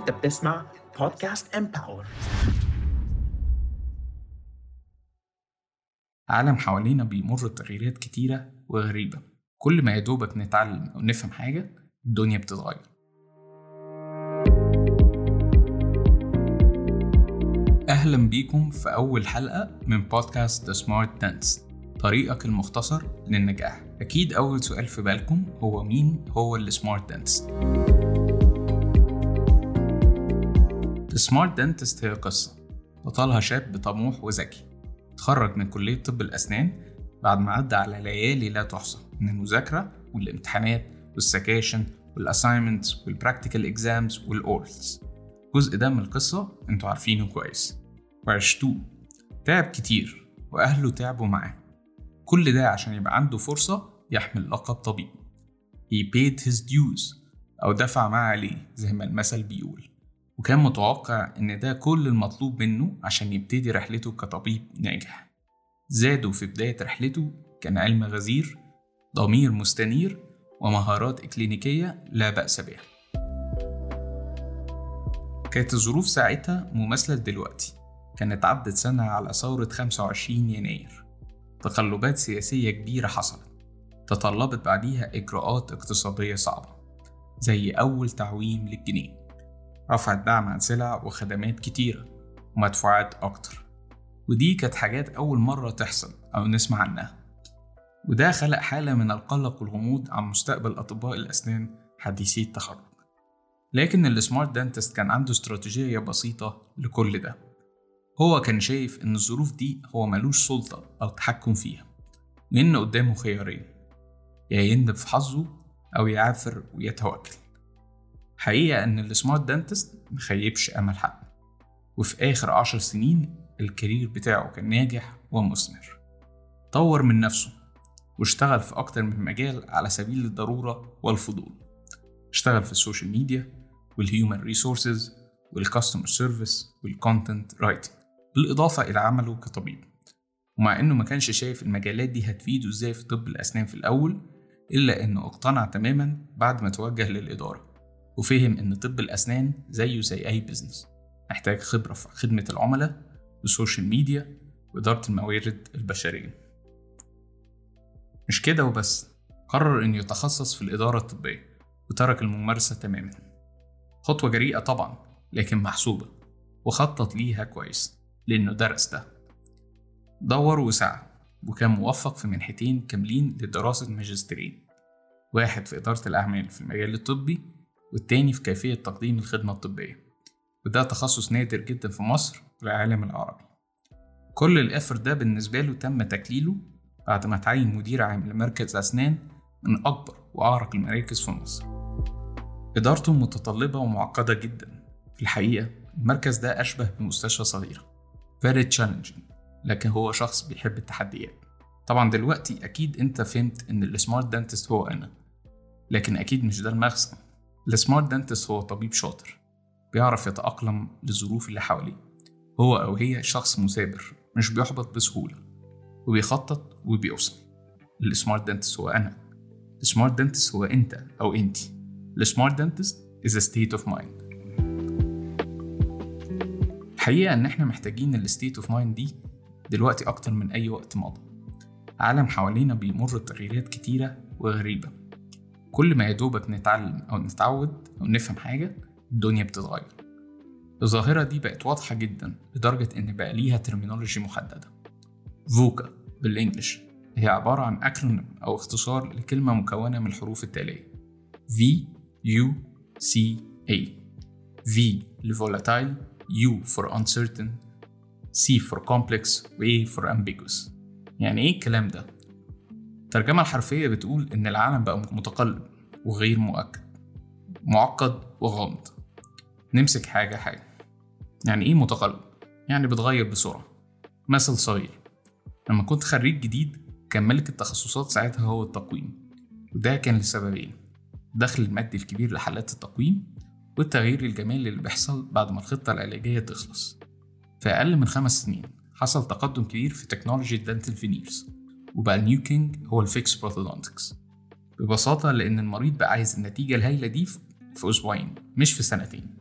انت بتسمع بودكاست امباور عالم حوالينا بيمر بتغييرات كتيرة وغريبة كل ما يدوبك نتعلم أو نفهم حاجة الدنيا بتتغير أهلا بيكم في أول حلقة من بودكاست The Smart Dentist طريقك المختصر للنجاح أكيد أول سؤال في بالكم هو مين هو السمارت دنتست السمارت دنتست هي قصة بطلها شاب طموح وذكي اتخرج من كلية طب الأسنان بعد ما عدى على ليالي لا تحصى من المذاكرة والامتحانات والسكاشن والاساينمنتس والبراكتيكال اكزامز والاورلز الجزء ده من القصة انتوا عارفينه كويس وعشتوه تعب كتير وأهله تعبوا معاه كل ده عشان يبقى عنده فرصة يحمل لقب طبيب he paid his dues أو دفع ما عليه زي ما المثل بيقول وكان متوقع إن ده كل المطلوب منه عشان يبتدي رحلته كطبيب ناجح زاده في بداية رحلته كان علم غزير ضمير مستنير ومهارات إكلينيكية لا بأس بها كانت الظروف ساعتها مماثلة دلوقتي كانت عدت سنة على ثورة 25 يناير تقلبات سياسية كبيرة حصلت تطلبت بعديها إجراءات اقتصادية صعبة زي أول تعويم للجنيه رفع الدعم عن سلع وخدمات كتيرة ومدفوعات أكتر ودي كانت حاجات أول مرة تحصل أو نسمع عنها وده خلق حالة من القلق والغموض عن مستقبل أطباء الأسنان حديثي التخرج لكن السمارت دانتست كان عنده استراتيجية بسيطة لكل ده هو كان شايف إن الظروف دي هو ملوش سلطة أو تحكم فيها وإن قدامه خيارين يا يندب في حظه أو يعافر ويتوكل حقيقة إن السمارت دانتست مخيبش أمل حد وفي آخر عشر سنين الكارير بتاعه كان ناجح ومثمر طور من نفسه واشتغل في أكتر من مجال على سبيل الضرورة والفضول اشتغل في السوشيال ميديا والهيومن ريسورسز والكاستمر سيرفيس والكونتنت رايتنج بالإضافة إلى عمله كطبيب ومع إنه ما كانش شايف المجالات دي هتفيده إزاي في طب الأسنان في الأول إلا إنه اقتنع تماما بعد ما توجه للإدارة وفهم إن طب الأسنان زيه زي أي بزنس محتاج خبرة في خدمة العملاء والسوشيال ميديا وإدارة الموارد البشرية مش كده وبس قرر إنه يتخصص في الإدارة الطبية وترك الممارسة تماما خطوة جريئة طبعا لكن محسوبة وخطط ليها كويس لأنه درس ده دور وسعى وكان موفق في منحتين كاملين لدراسة ماجستيرين واحد في إدارة الأعمال في المجال الطبي والتاني في كيفية تقديم الخدمة الطبية وده تخصص نادر جدا في مصر والعالم العربي كل الإفر ده بالنسبة له تم تكليله بعد ما تعين مدير عام لمركز أسنان من أكبر وأعرق المراكز في مصر إدارته متطلبة ومعقدة جدا في الحقيقة المركز ده أشبه بمستشفى صغيرة very challenging لكن هو شخص بيحب التحديات طبعا دلوقتي أكيد أنت فهمت إن السمارت دانتست هو أنا لكن أكيد مش ده المغزى السمارت دانتست هو طبيب شاطر بيعرف يتأقلم للظروف اللي حواليه هو أو هي شخص مثابر مش بيحبط بسهولة وبيخطط وبيوصل السمارت دانتست هو أنا السمارت دانتست هو أنت أو أنتي السمارت دانتست is a state of mind الحقيقة إن إحنا محتاجين الستيت اوف مايند دي دلوقتي أكتر من أي وقت مضى عالم حوالينا بيمر بتغييرات كتيرة وغريبة كل ما يدوبك نتعلم أو نتعود أو نفهم حاجة الدنيا بتتغير الظاهرة دي بقت واضحة جدا لدرجة إن بقى ليها ترمينولوجي محددة فوكا بالإنجلش هي عبارة عن أكرونيم أو اختصار لكلمة مكونة من الحروف التالية V U C A V لفولاتايل U for uncertain C for complex و A for ambiguous يعني إيه الكلام ده؟ الترجمة الحرفية بتقول إن العالم بقى متقلب وغير مؤكد معقد وغامض نمسك حاجة حاجة يعني إيه متقلب؟ يعني بتغير بسرعة مثل صغير لما كنت خريج جديد كان ملك التخصصات ساعتها هو التقويم وده كان لسببين الدخل المادي الكبير لحالات التقويم والتغيير الجمالي اللي بيحصل بعد ما الخطة العلاجية تخلص في أقل من خمس سنين حصل تقدم كبير في تكنولوجي الدنتال فينيرز وبقى النيو كينج هو الفيكس بروتودونتكس ببساطة لأن المريض بقى عايز النتيجة الهايلة دي في أسبوعين مش في سنتين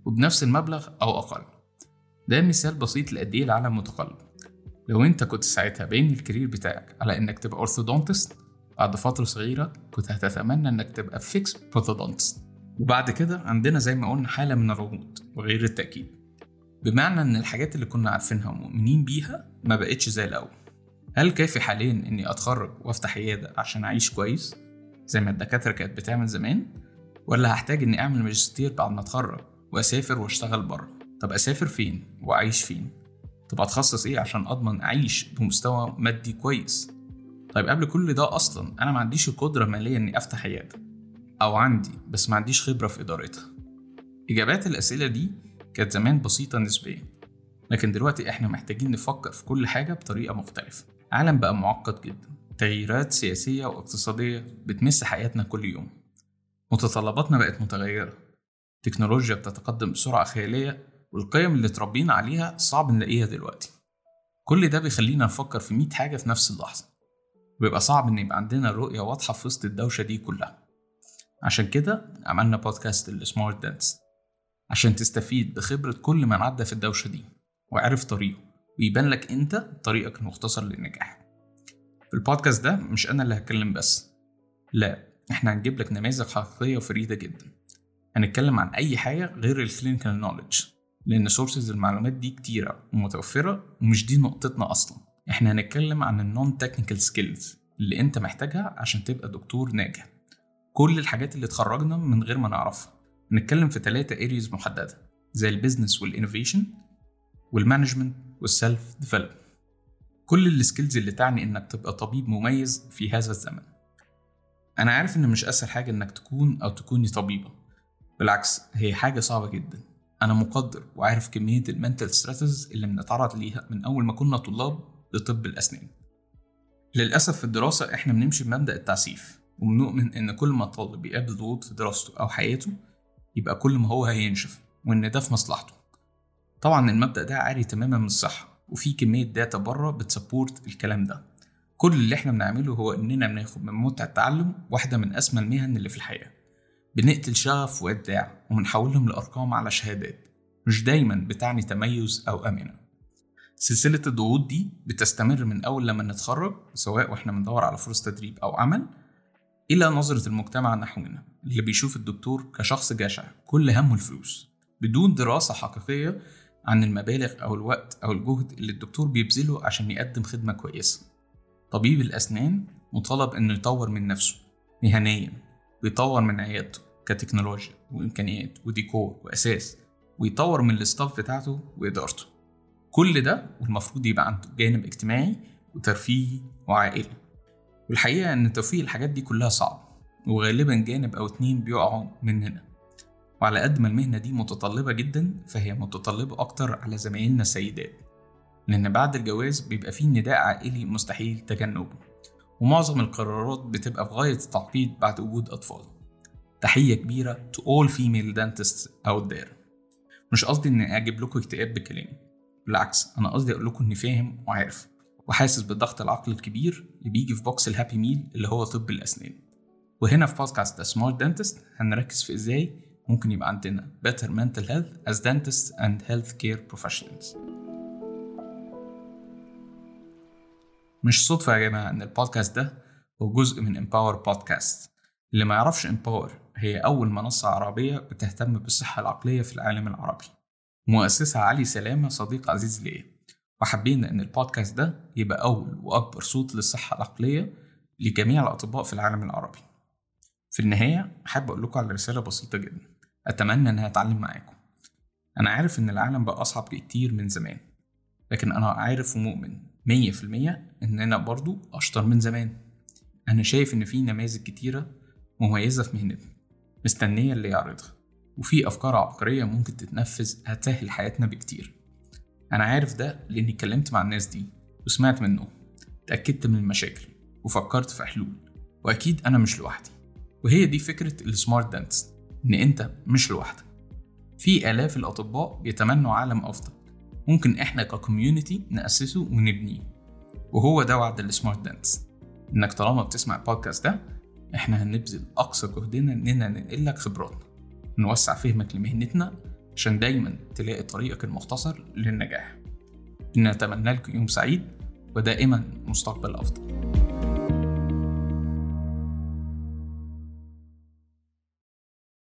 وبنفس المبلغ أو أقل ده مثال بسيط لقد إيه العالم متقلب لو أنت كنت ساعتها باين الكارير بتاعك على إنك تبقى أورثودونتست بعد فترة صغيرة كنت هتتمنى إنك تبقى فيكس بروثودونتست وبعد كده عندنا زي ما قلنا حالة من الرغود وغير التأكيد بمعنى إن الحاجات اللي كنا عارفينها ومؤمنين بيها ما بقتش زي الأول هل كافي حاليا إني أتخرج وأفتح عيادة عشان أعيش كويس زي ما الدكاترة كانت بتعمل زمان ولا هحتاج إني أعمل ماجستير بعد ما أتخرج وأسافر وأشتغل بره طب أسافر فين وأعيش فين طب أتخصص إيه عشان أضمن أعيش بمستوى مادي كويس طيب قبل كل ده أصلا أنا ما عنديش القدرة مالية إني أفتح عيادة أو عندي بس ما عنديش خبرة في إدارتها إجابات الأسئلة دي كانت زمان بسيطة نسبيا لكن دلوقتي إحنا محتاجين نفكر في كل حاجة بطريقة مختلفة عالم بقى معقد جدا تغييرات سياسية واقتصادية بتمس حياتنا كل يوم متطلباتنا بقت متغيرة تكنولوجيا بتتقدم بسرعة خيالية والقيم اللي اتربينا عليها صعب نلاقيها دلوقتي كل ده بيخلينا نفكر في 100 حاجة في نفس اللحظة ويبقى صعب إن يبقى عندنا رؤية واضحة في وسط الدوشة دي كلها عشان كده عملنا بودكاست السمارت دانس عشان تستفيد بخبرة كل من عدى في الدوشة دي وعرف طريقه ويبان لك انت طريقك المختصر للنجاح في البودكاست ده مش انا اللي هتكلم بس لا احنا هنجيب لك نماذج حقيقية وفريدة جدا هنتكلم عن اي حاجة غير الكلينيكال نوليدج لان سورسز المعلومات دي كتيرة ومتوفرة ومش دي نقطتنا اصلا احنا هنتكلم عن النون تكنيكال سكيلز اللي انت محتاجها عشان تبقى دكتور ناجح كل الحاجات اللي اتخرجنا من غير ما نعرفها نتكلم في ثلاثة اريز محددة زي البيزنس والانوفيشن والمانجمنت والسيلف ديفلوبمنت كل السكيلز اللي تعني انك تبقى طبيب مميز في هذا الزمن انا عارف ان مش اسهل حاجة انك تكون او تكوني طبيبة بالعكس هي حاجة صعبة جدا انا مقدر وعارف كمية المنتال ستريسز اللي بنتعرض ليها من اول ما كنا طلاب لطب الاسنان للأسف في الدراسة احنا بنمشي بمبدأ التعسيف وبنؤمن ان كل ما الطالب بيقابل ضغوط في دراسته او حياته يبقى كل ما هو هينشف وان ده في مصلحته طبعا المبدأ ده عاري تماما من الصحة وفي كمية داتا بره بتسبورت الكلام ده كل اللي احنا بنعمله هو اننا بناخد من متع التعلم واحدة من اسمى المهن اللي في الحياة بنقتل شغف وابداع وبنحولهم لارقام على شهادات مش دايما بتعني تميز او امنه سلسلة الضغوط دي بتستمر من أول لما نتخرج سواء وإحنا بندور على فرص تدريب أو عمل إلى نظرة المجتمع نحونا اللي بيشوف الدكتور كشخص جشع كل همه الفلوس بدون دراسة حقيقية عن المبالغ أو الوقت أو الجهد اللي الدكتور بيبذله عشان يقدم خدمة كويسة طبيب الأسنان مطالب إنه يطور من نفسه مهنيا ويطور من عيادته كتكنولوجيا وإمكانيات وديكور وأساس ويطور من الاستاف بتاعته وإدارته كل ده والمفروض يبقى عنده جانب اجتماعي وترفيهي وعائلي والحقيقة إن توفيق الحاجات دي كلها صعب وغالبا جانب أو اتنين بيقعوا مننا وعلى قد ما المهنة دي متطلبة جدا فهي متطلبة أكتر على زمايلنا السيدات لأن بعد الجواز بيبقى فيه نداء عائلي مستحيل تجنبه ومعظم القرارات بتبقى في غاية التعقيد بعد وجود أطفال تحية كبيرة to all female dentists out there مش قصدي إني أجيب لكم اكتئاب بكلامي بالعكس أنا قصدي أقول لكم إني فاهم وعارف وحاسس بالضغط العقلي الكبير اللي بيجي في بوكس الهابي ميل اللي هو طب الأسنان وهنا في بودكاست سمارت دنتست هنركز في إزاي ممكن يبقى عندنا better mental health as dentists and healthcare professionals مش صدفة يا جماعة إن البودكاست ده هو جزء من Empower بودكاست اللي ما يعرفش Empower هي أول منصة عربية بتهتم بالصحة العقلية في العالم العربي مؤسسها علي سلامة صديق عزيز ليا وحبينا إن البودكاست ده يبقى أول وأكبر صوت للصحة العقلية لجميع الأطباء في العالم العربي في النهاية أحب أقول لكم على رسالة بسيطة جدا أتمنى إنها أتعلم معاكم أنا عارف إن العالم بقى أصعب كتير من زمان لكن أنا عارف ومؤمن مية في المية إننا برضو أشطر من زمان أنا شايف إن في نماذج كتيرة مميزة في مهنتنا مستنية اللي يعرضها وفي أفكار عبقرية ممكن تتنفذ هتسهل حياتنا بكتير أنا عارف ده لأني اتكلمت مع الناس دي وسمعت منهم اتأكدت من المشاكل وفكرت في حلول وأكيد أنا مش لوحدي وهي دي فكرة السمارت دانس إن أنت مش لوحدك في آلاف الأطباء بيتمنوا عالم أفضل ممكن إحنا ككوميونيتي نأسسه ونبنيه وهو ده وعد السمارت دانس إنك طالما بتسمع البودكاست ده إحنا هنبذل أقصى جهدنا إننا ننقل لك خبراتنا نوسع فهمك لمهنتنا عشان دايما تلاقي طريقك المختصر للنجاح نتمنى لكم يوم سعيد ودائما مستقبل أفضل